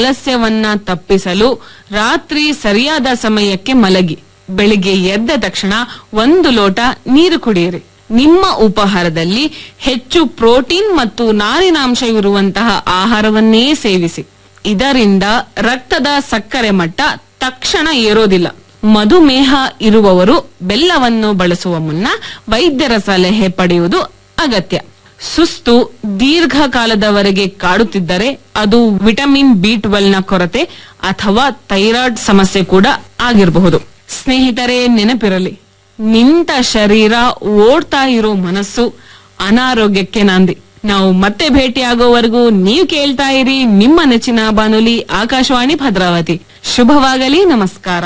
ಆಲಸ್ಯವನ್ನ ತಪ್ಪಿಸಲು ರಾತ್ರಿ ಸರಿಯಾದ ಸಮಯಕ್ಕೆ ಮಲಗಿ ಬೆಳಿಗ್ಗೆ ಎದ್ದ ತಕ್ಷಣ ಒಂದು ಲೋಟ ನೀರು ಕುಡಿಯಿರಿ ನಿಮ್ಮ ಉಪಹಾರದಲ್ಲಿ ಹೆಚ್ಚು ಪ್ರೋಟೀನ್ ಮತ್ತು ನಾರಿನಾಂಶವಿರುವಂತಹ ಆಹಾರವನ್ನೇ ಸೇವಿಸಿ ಇದರಿಂದ ರಕ್ತದ ಸಕ್ಕರೆ ಮಟ್ಟ ತಕ್ಷಣ ಏರೋದಿಲ್ಲ ಮಧುಮೇಹ ಇರುವವರು ಬೆಲ್ಲವನ್ನು ಬಳಸುವ ಮುನ್ನ ವೈದ್ಯರ ಸಲಹೆ ಪಡೆಯುವುದು ಅಗತ್ಯ ಸುಸ್ತು ದೀರ್ಘಕಾಲದವರೆಗೆ ಕಾಡುತ್ತಿದ್ದರೆ ಅದು ವಿಟಮಿನ್ ಬಿ ಟ್ವೆಲ್ ನ ಕೊರತೆ ಅಥವಾ ಥೈರಾಯ್ಡ್ ಸಮಸ್ಯೆ ಕೂಡ ಆಗಿರಬಹುದು ಸ್ನೇಹಿತರೆ ನೆನಪಿರಲಿ ನಿಂತ ಶರೀರ ಓಡ್ತಾ ಇರೋ ಮನಸ್ಸು ಅನಾರೋಗ್ಯಕ್ಕೆ ನಾಂದಿ ನಾವು ಮತ್ತೆ ಭೇಟಿಯಾಗೋವರೆಗೂ ನೀವು ಕೇಳ್ತಾ ಇರಿ ನಿಮ್ಮ ನೆಚ್ಚಿನ ಬಾನುಲಿ ಆಕಾಶವಾಣಿ ಭದ್ರಾವತಿ ಶುಭವಾಗಲಿ ನಮಸ್ಕಾರ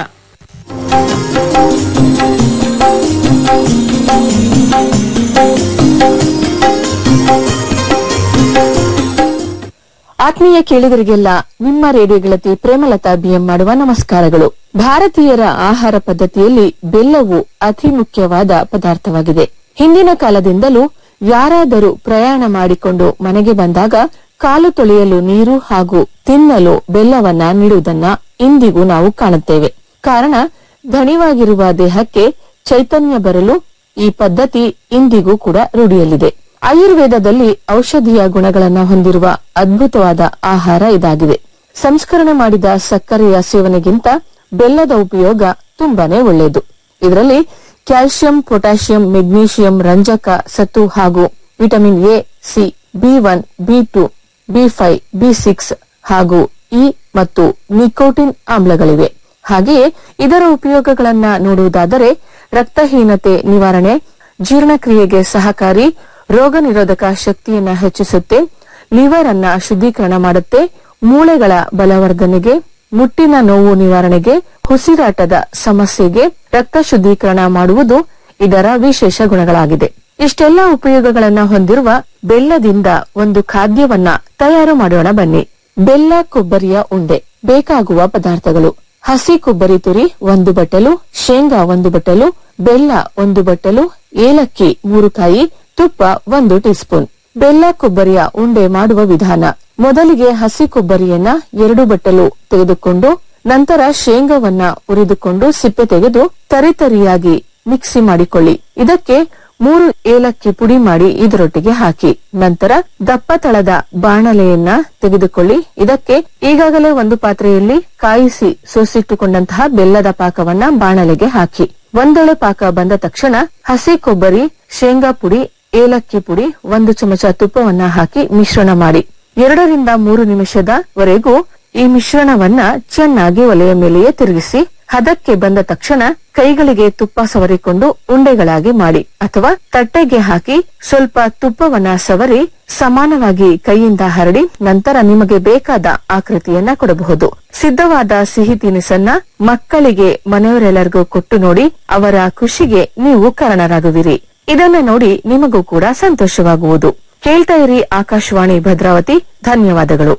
ಆತ್ಮೀಯ ಕೇಳಿಗರಿಗೆಲ್ಲ ನಿಮ್ಮ ರೇಡಿಯೋ ಗೆಳತಿ ಪ್ರೇಮಲತಾ ಬಿಎಂ ಮಾಡುವ ನಮಸ್ಕಾರಗಳು ಭಾರತೀಯರ ಆಹಾರ ಪದ್ಧತಿಯಲ್ಲಿ ಬೆಲ್ಲವು ಅತಿ ಮುಖ್ಯವಾದ ಪದಾರ್ಥವಾಗಿದೆ ಹಿಂದಿನ ಕಾಲದಿಂದಲೂ ಯಾರಾದರೂ ಪ್ರಯಾಣ ಮಾಡಿಕೊಂಡು ಮನೆಗೆ ಬಂದಾಗ ಕಾಲು ತೊಳೆಯಲು ನೀರು ಹಾಗೂ ತಿನ್ನಲು ಬೆಲ್ಲವನ್ನ ನೀಡುವುದನ್ನ ಇಂದಿಗೂ ನಾವು ಕಾಣುತ್ತೇವೆ ಕಾರಣ ಧಣಿವಾಗಿರುವ ದೇಹಕ್ಕೆ ಚೈತನ್ಯ ಬರಲು ಈ ಪದ್ಧತಿ ಇಂದಿಗೂ ಕೂಡ ರೂಢಿಯಲ್ಲಿದೆ ಆಯುರ್ವೇದದಲ್ಲಿ ಔಷಧೀಯ ಗುಣಗಳನ್ನ ಹೊಂದಿರುವ ಅದ್ಭುತವಾದ ಆಹಾರ ಇದಾಗಿದೆ ಸಂಸ್ಕರಣೆ ಮಾಡಿದ ಸಕ್ಕರೆಯ ಸೇವನೆಗಿಂತ ಬೆಲ್ಲದ ಉಪಯೋಗ ತುಂಬಾನೇ ಒಳ್ಳೆಯದು ಇದರಲ್ಲಿ ಕ್ಯಾಲ್ಸಿಯಂ ಪೊಟ್ಯಾಷಿಯಂ ಮೆಗ್ನೀಷಿಯಂ ರಂಜಕ ಸತು ಹಾಗೂ vitamin A C B one B two B five B six ಹಾಗೂ ಇ ಮತ್ತು ನಿಕೋಟಿನ್ ಆಮ್ಲಗಳಿವೆ ಹಾಗೆಯೇ ಇದರ ಉಪಯೋಗಗಳನ್ನ ನೋಡುವುದಾದರೆ ರಕ್ತಹೀನತೆ ನಿವಾರಣೆ ಜೀರ್ಣಕ್ರಿಯೆಗೆ ಸಹಕಾರಿ ರೋಗ ನಿರೋಧಕ ಶಕ್ತಿಯನ್ನ ಹೆಚ್ಚಿಸುತ್ತೆ ಲಿವರ್ ಅನ್ನ ಶುದ್ಧೀಕರಣ ಮಾಡುತ್ತೆ ಮೂಳೆಗಳ ಬಲವರ್ಧನೆಗೆ ಮುಟ್ಟಿನ ನೋವು ನಿವಾರಣೆಗೆ ಉಸಿರಾಟದ ಸಮಸ್ಯೆಗೆ ರಕ್ತ ಶುದ್ಧೀಕರಣ ಮಾಡುವುದು ಇದರ ವಿಶೇಷ ಗುಣಗಳಾಗಿದೆ ಇಷ್ಟೆಲ್ಲ ಉಪಯೋಗಗಳನ್ನ ಹೊಂದಿರುವ ಬೆಲ್ಲದಿಂದ ಒಂದು ಖಾದ್ಯವನ್ನ ತಯಾರು ಮಾಡೋಣ ಬನ್ನಿ ಬೆಲ್ಲ ಕೊಬ್ಬರಿಯ ಉಂಡೆ ಬೇಕಾಗುವ ಪದಾರ್ಥಗಳು ಹಸಿ ಕೊಬ್ಬರಿ ತುರಿ ಒಂದು ಬಟ್ಟಲು ಶೇಂಗಾ ಒಂದು ಬಟ್ಟಲು ಬೆಲ್ಲ ಒಂದು ಬಟ್ಟಲು ಏಲಕ್ಕಿ ಮೂರು ಕಾಯಿ ತುಪ್ಪ ಒಂದು ಟೀ ಸ್ಪೂನ್ ಬೆಲ್ಲ ಕೊಬ್ಬರಿಯ ಉಂಡೆ ಮಾಡುವ ವಿಧಾನ ಮೊದಲಿಗೆ ಹಸಿ ಕೊಬ್ಬರಿಯನ್ನ ಎರಡು ಬಟ್ಟಲು ತೆಗೆದುಕೊಂಡು ನಂತರ ಶೇಂಗಾವನ್ನ ಉರಿದುಕೊಂಡು ಸಿಪ್ಪೆ ತೆಗೆದು ತರಿತರಿಯಾಗಿ ಮಿಕ್ಸಿ ಮಾಡಿಕೊಳ್ಳಿ ಇದಕ್ಕೆ ಮೂರು ಏಲಕ್ಕಿ ಪುಡಿ ಮಾಡಿ ಇದರೊಟ್ಟಿಗೆ ಹಾಕಿ ನಂತರ ದಪ್ಪ ತಳದ ಬಾಣಲೆಯನ್ನ ತೆಗೆದುಕೊಳ್ಳಿ ಇದಕ್ಕೆ ಈಗಾಗಲೇ ಒಂದು ಪಾತ್ರೆಯಲ್ಲಿ ಕಾಯಿಸಿ ಸೋಸಿಟ್ಟುಕೊಂಡಂತಹ ಬೆಲ್ಲದ ಪಾಕವನ್ನ ಬಾಣಲೆಗೆ ಹಾಕಿ ಒಂದೆಳೆ ಪಾಕ ಬಂದ ತಕ್ಷಣ ಹಸಿ ಕೊಬ್ಬರಿ ಶೇಂಗಾ ಪುಡಿ ಏಲಕ್ಕಿ ಪುಡಿ ಒಂದು ಚಮಚ ತುಪ್ಪವನ್ನ ಹಾಕಿ ಮಿಶ್ರಣ ಮಾಡಿ ಎರಡರಿಂದ ಮೂರು ನಿಮಿಷದವರೆಗೂ ಈ ಮಿಶ್ರಣವನ್ನ ಚೆನ್ನಾಗಿ ಒಲೆಯ ಮೇಲೆಯೇ ತಿರುಗಿಸಿ ಹದಕ್ಕೆ ಬಂದ ತಕ್ಷಣ ಕೈಗಳಿಗೆ ತುಪ್ಪ ಸವರಿಕೊಂಡು ಉಂಡೆಗಳಾಗಿ ಮಾಡಿ ಅಥವಾ ತಟ್ಟೆಗೆ ಹಾಕಿ ಸ್ವಲ್ಪ ತುಪ್ಪವನ್ನ ಸವರಿ ಸಮಾನವಾಗಿ ಕೈಯಿಂದ ಹರಡಿ ನಂತರ ನಿಮಗೆ ಬೇಕಾದ ಆಕೃತಿಯನ್ನ ಕೊಡಬಹುದು ಸಿದ್ಧವಾದ ಸಿಹಿ ತಿನಿಸನ್ನ ಮಕ್ಕಳಿಗೆ ಮನೆಯವರೆಲ್ಲರಿಗೂ ಕೊಟ್ಟು ನೋಡಿ ಅವರ ಖುಷಿಗೆ ನೀವು ಕಾರಣರಾಗುವಿರಿ ಇದನ್ನ ನೋಡಿ ನಿಮಗೂ ಕೂಡ ಸಂತೋಷವಾಗುವುದು ಕೇಳ್ತಾ ಇರಿ ಆಕಾಶವಾಣಿ ಭದ್ರಾವತಿ ಧನ್ಯವಾದಗಳು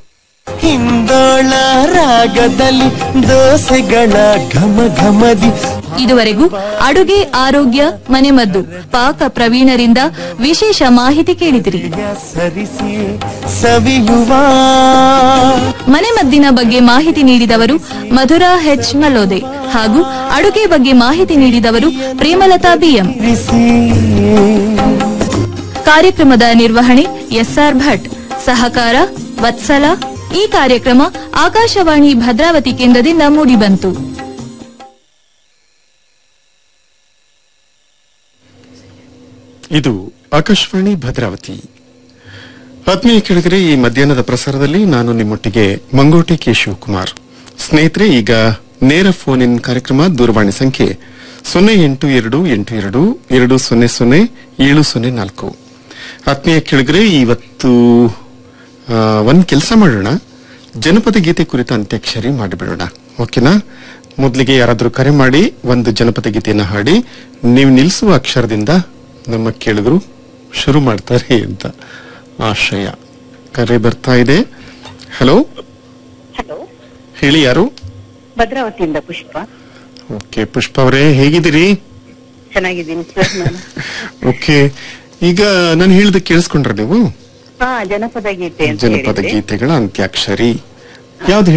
ಹಿಂದೋಳ ರಾಗದಲ್ಲಿ ದೋಸೆಗಳ ಘಮ ಘಮದಿ ಇದುವರೆಗೂ ಅಡುಗೆ ಆರೋಗ್ಯ ಮನೆಮದ್ದು ಪಾಕ ಪ್ರವೀಣರಿಂದ ವಿಶೇಷ ಮಾಹಿತಿ ಕೇಳಿದಿರಿ ಸರಿಸಿ ಸವಿಯುವ ಮನೆಮದ್ದಿನ ಬಗ್ಗೆ ಮಾಹಿತಿ ನೀಡಿದವರು ಮಧುರಾ ಹೆಚ್ ಮಲ್ಲೋದೆ ಹಾಗೂ ಅಡುಗೆ ಬಗ್ಗೆ ಮಾಹಿತಿ ನೀಡಿದವರು ಪ್ರೇಮಲತಾ ಬಿಎಂ ರಿಸಿ ಕಾರ್ಯಕ್ರಮದ ನಿರ್ವಹಣೆ ಎಸ್ಆರ್ ಭಟ್ ಸಹಕಾರ ವತ್ಸಲ ಈ ಕಾರ್ಯಕ್ರಮ ಆಕಾಶವಾಣಿ ಭದ್ರಾವತಿ ಕೇಂದ್ರದಿಂದ ಮೂಡಿಬಂತು ಇದು ಆಕಾಶವಾಣಿ ಭದ್ರಾವತಿ ಆತ್ಮೀಯ ಕೆಳಗರೆ ಈ ಮಧ್ಯಾಹ್ನದ ಪ್ರಸಾರದಲ್ಲಿ ನಾನು ನಿಮ್ಮೊಟ್ಟಿಗೆ ಮಂಗೋಟೆ ಕೆ ಶಿವಕುಮಾರ್ ಸ್ನೇಹಿತರೆ ಈಗ ನೇರ ಫೋನ್ ಇನ್ ಕಾರ್ಯಕ್ರಮ ದೂರವಾಣಿ ಸಂಖ್ಯೆ ಸೊನ್ನೆ ಎಂಟು ಎರಡು ಎಂಟು ಎರಡು ಎರಡು ಸೊನ್ನೆ ಸೊನ್ನೆ ಏಳು ಸೊನ್ನೆ ನಾಲ್ಕು ಆತ್ಮೀಯ ಕೆಳಗರೆ ಇವತ್ತು ಆ, ಒಂದ್ ಕೆಲಸ ಮಾಡೋಣ ಜನಪದ ಗೀತೆ ಕುರಿತ ಅಂತ್ಯಾಕ್ಷರಿ ಮಾಡಿಬಿಡೋಣ ಓಕೆನಾ ಮೊದಲಿಗೆ ಯಾರಾದ್ರೂ ಕರೆ ಮಾಡಿ ಒಂದು ಜನಪದ ಗೀತೆಯನ್ನ ಹಾಡಿ ನೀವು ನಿಲ್ಲಿಸುವ ಅಕ್ಷರದಿಂದ ನಮ್ಮ ಕೇಳಿದ್ರು ಶುರು ಮಾಡ್ತಾರೆ ಅಂತ ಆಶಯ ಕರೆ ಬರ್ತಾ ಇದೆ ಹಲೋ ಹಲೋ ಹೇಳಿ ಯಾರು ಭದ್ರಾವತಿಯಿಂದ ಪುಷ್ಪ ಓಕೆ ಪುಷ್ಪ ಅವರೇ ಹೇಗಿದ್ದೀರಿ ಚೆನ್ನಾಗಿದ್ದೀನಿ ಸರ್ ನಾನು ಓಕೆ ಈಗ ನಾನು ಹೇಳಿದ ಕೇಳಿಸ್ಕೊಂಡ್ರ ನೀವು ಹಾ ಜನಪದ ಗೀತೆ ಅಂತ ಜನಪದ ಹೇಳಿದ್ದೆ. ಗೀತೆಗಳ ಅಂತ್ಯಾಕ್ಷರಿ ಯಾವ್ದು